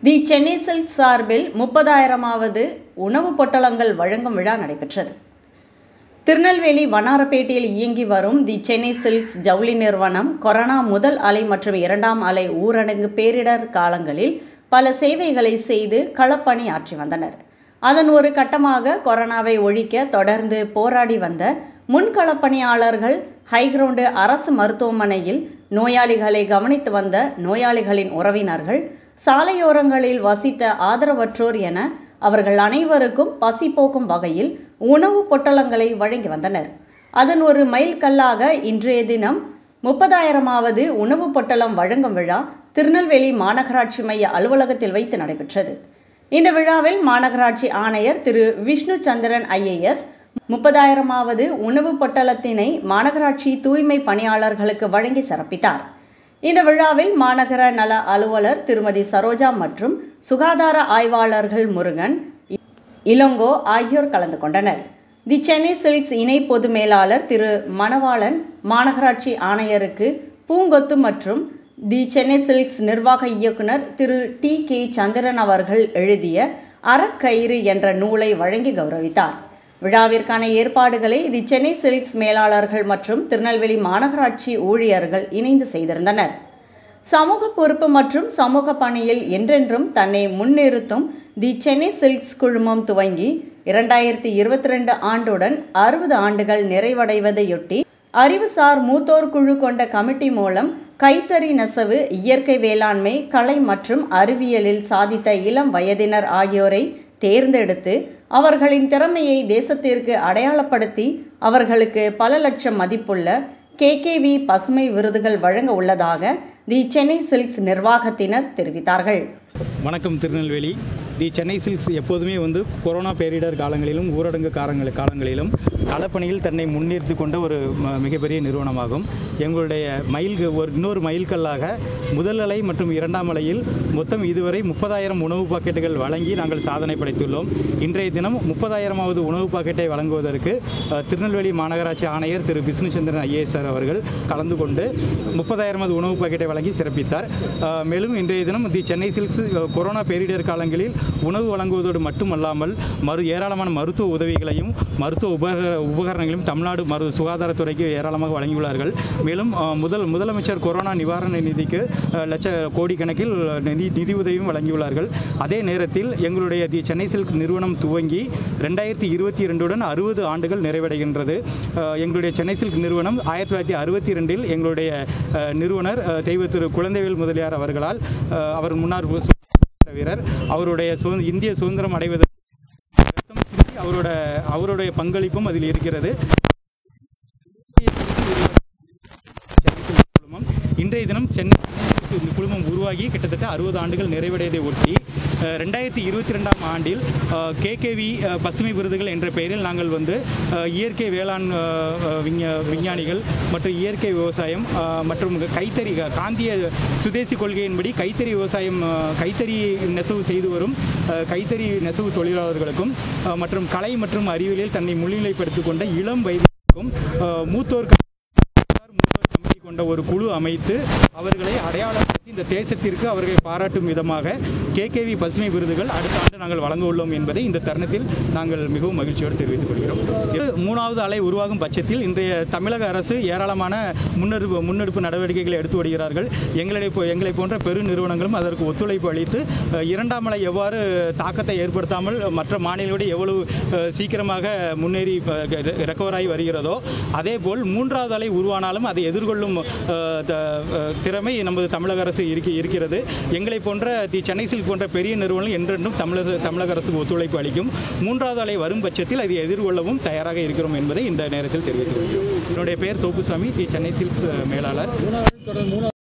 தி Chennai silk சார்பில் முப்பதாயிரமாவது உணவுப் பொட்டலங்கள் வழங்கும் விழா நடைபெற்றது திருநெல்வேலி வண்ணாரப்பேட்டையில் இயங்கி வரும் தி சென்னை சில்க்ஸ் ஜவுளி நிறுவனம் கொரோனா முதல் அலை மற்றும் இரண்டாம் அலை ஊரடங்கு பேரிடர் காலங்களில் பல சேவைகளை செய்து களப்பணி ஆற்றி வந்தனர் அதன் ஒரு கட்டமாக கொரோனாவை ஒழிக்க தொடர்ந்து போராடி வந்த முன்களப்பணியாளர்கள் ஹைகிரவுண்டு அரசு மருத்துவமனையில் நோயாளிகளை கவனித்து வந்த நோயாளிகளின் உறவினர்கள் சாலையோரங்களில் வசித்த ஆதரவற்றோர் என அவர்கள் அனைவருக்கும் பசி போக்கும் வகையில் உணவுப் பொட்டலங்களை வழங்கி வந்தனர் அதன் ஒரு மைல்கல்லாக இன்றைய தினம் முப்பதாயிரமாவது உணவுப் பொட்டலம் வழங்கும் விழா திருநெல்வேலி மாநகராட்சி மைய அலுவலகத்தில் வைத்து நடைபெற்றது இந்த விழாவில் மாநகராட்சி ஆணையர் திரு விஷ்ணு சந்திரன் ஐஏஎஸ் முப்பதாயிரமாவது உணவுப் பொட்டலத்தினை மாநகராட்சி தூய்மை பணியாளர்களுக்கு வழங்கி சிறப்பித்தார் இந்த விழாவில் மாநகர நல அலுவலர் திருமதி சரோஜா மற்றும் சுகாதார ஆய்வாளர்கள் முருகன் இளங்கோ ஆகியோர் கலந்து கொண்டனர் தி சென்னை சில்க்ஸ் இணை பொது மேலாளர் திரு மணவாளன் மாநகராட்சி ஆணையருக்கு பூங்கொத்து மற்றும் தி சென்னை சில்க்ஸ் நிர்வாக இயக்குனர் திரு டி கே சந்திரன் அவர்கள் எழுதிய அறக்கயிறு என்ற நூலை வழங்கி கௌரவித்தார் விழாவிற்கான ஏற்பாடுகளை தி சென்னை சில்க்ஸ் மேலாளர்கள் மற்றும் திருநெல்வேலி மாநகராட்சி ஊழியர்கள் இணைந்து செய்திருந்தனர் சமூக பொறுப்பு மற்றும் சமூக பணியில் என்றென்றும் தன்னை முன்னிறுத்தும் தி சென்னை சில்க்ஸ் குழுமம் துவங்கி இரண்டாயிரத்தி இருபத்தி ரெண்டு ஆண்டுடன் அறுபது ஆண்டுகள் நிறைவடைவதையொட்டி அறிவுசார் மூத்தோர் குழு கொண்ட கமிட்டி மூலம் கைத்தறி நெசவு இயற்கை வேளாண்மை கலை மற்றும் அறிவியலில் சாதித்த இளம் வயதினர் ஆகியோரை தேர்ந்தெடுத்து அவர்களின் திறமையை தேசத்திற்கு அடையாளப்படுத்தி அவர்களுக்கு பல லட்சம் மதிப்புள்ள கேகேவி பசுமை விருதுகள் வழங்க உள்ளதாக தி சென்னை சில்க்ஸ் நிர்வாகத்தினர் தெரிவித்தார்கள் வணக்கம் திருநெல்வேலி தி சென்னை சில்க்ஸ் எப்போதுமே வந்து கொரோனா பேரிடர் காலங்களிலும் ஊரடங்கு காலங்கள் காலங்களிலும் களப்பணியில் தன்னை முன்னிறுத்தி கொண்ட ஒரு ம- மிகப்பெரிய நிறுவனமாகும் எங்களுடைய மைல் ஒரு இன்னொரு மைல்கல்லாக முதல் அலை மற்றும் இரண்டாம் அலையில் மொத்தம் இதுவரை முப்பதாயிரம் உணவு பாக்கெட்டுகள் வழங்கி நாங்கள் சாதனை படைத்துள்ளோம் இன்றைய தினம் முப்பதாயிரமாவது உணவு பாக்கெட்டை வழங்குவதற்கு அஹ், திருநெல்வேலி மாநகராட்சி ஆணையர் திரு விஷ்ணுச்சந்திரன் ஐஏஎஸ் சார் அவர்கள் கலந்து கொண்டு முப்பதாயிரமாவது உணவு பாக்கெட்டை வழங்கி சிறப்பித்தார் அஹ், மேலும் இன்றைய தினம் தி சென்னை சில்க்ஸ் அஹ், கொரோனா பேரிடர் காலங்களில் உணவு வழங்குவதோடு மட்டுமல்லாமல் மறு ஏராளமான மருத்துவ உதவிகளையும் மருத்துவ உபகர உபகரணங்களையும் தமிழ்நாடு மரு சுகாதாரத்துறைக்கு ஏராளமாக வழங்கியுள்ளார்கள் மேலும் அஹ், முதல் முதலமைச்சர் கொரோனா நிவாரண நிதிக்கு அஹ், லட்ச கோடிக்கணக்கில் நிதி நிதி உதவியும் வழங்கியுள்ளார்கள் அதே நேரத்தில் எங்களுடைய தி சென்னை சில்க் நிறுவனம் துவங்கி ரெண்டாயிரத்தி இருபத்தி இரண்டுடன் அறுபது ஆண்டுகள் நிறைவடைகின்றது அஹ், எங்களுடைய சென்னை சில்க் நிறுவனம் ஆயிரத்தி தொள்ளாயிரத்தி அறுபத்தி ரெண்டில் எங்களுடைய அஹ், நிறுவனர் அஹ், தெய்வ திரு குழந்தைவேல் முதலியார் அவர்களால் அஹ், அவர் முன்னாள் சுதந்திர வீரர் அவருடைய சுதந்திர இந்திய சுதந்திரம் அடைவதற்கு ரத்தம் சிந்தி அவரோட அவருடைய பங்களிப்பும் அதில் இருக்கிறது குழுமம் இன்றைய தினம் சென்னை இந்த குழுமம் உருவாகி கிட்டத்தட்ட அறுபது ஆண்டுகள் நிறைவடையதை ஒட்டி அஹ், ரெண்டாயிரத்தி இருபத்தி ரெண்டாம் ஆண்டில் கேகேவி பசுமை விருதுகள் என்ற பெயரில் நாங்கள் வந்து அஹ், இயற்கை வேளாண் அஹ், அஹ், விஞ்ஞ விஞ்ஞானிகள் மற்றும் இயற்கை விவசாயம் அஹ், மற்றும் கைத்தறி காந்திய சுதேசி கொள்கையின்படி கைத்தறி விவசாயம் அஹ், கைத்தறி நெசவு செய்து வரும் அஹ், கைத்தறி நெசவு தொழிலாளர்களுக்கும் அஹ், மற்றும் கலை மற்றும் அறிவியலில் தன்னை முன்னிலைப்படுத்திக் கொண்ட இளம் வயதிற்கும் அஹ், மூத்தோர் மூத்தோர் கமிட்டி கொண்ட ஒரு குழு அமைத்து அவர்களை அடையாளப்படுத்தி இந்த தேசத்திற்கு அவர்களை பாராட்டும் விதமாக கேகேவி பசுமை விருதுகள் அடுத்த ஆண்டு நாங்கள் வழங்க உள்ளோம் என்பதை இந்த தருணத்தில் நாங்கள் மிகவும் மகிழ்ச்சியோடு தெரிவித்துக் கொள்கிறோம் இது மூணாவது அலை உருவாகும் பட்சத்தில் இன்றைய தமிழக அரசு ஏராளமான முன்னெடுப்பு முன்னெடுப்பு நடவடிக்கைகளை எடுத்து வருகிறார்கள் எங்களை போ- எங்களை போன்ற பெரு நிறுவனங்களும் அதற்கு ஒத்துழைப்பு அளித்து அஹ், இரண்டாம் அலை எவ்வாறு தாக்கத்தை ஏற்படுத்தாமல் மற்ற மாநிலங்களோடு எவ்வளவு அஹ், சீக்கிரமாக முன்னேறி ரெக்கவர் ஆகி வருகிறதோ அதேபோல் மூன்றாவது அலை உருவானாலும் அதை எதிர்கொள்ளும் அஹ், த- அஹ், திறமை நமது தமிழக அரசு இருக்கு இருக்கிறது எங்களை போன்ற தி சென்னை சில்க் போன்ற பெரிய நிறுவனங்கள் என்றென்றும் தமிழக தமிழக அரசுக்கு ஒத்துழைப்பு அளிக்கும் மூன்றாவது அலை வரும் பட்சத்தில் அதை எதிர்கொள்ளவும் தயாராக இருக்கிறோம் என்பதை இந்த நேரத்தில் தெரிவித்துக் கொள்கிறோம் என்னுடைய பெயர் தோப்புசாமி தி சென்னை சில்க்ஸ் மேலாளர்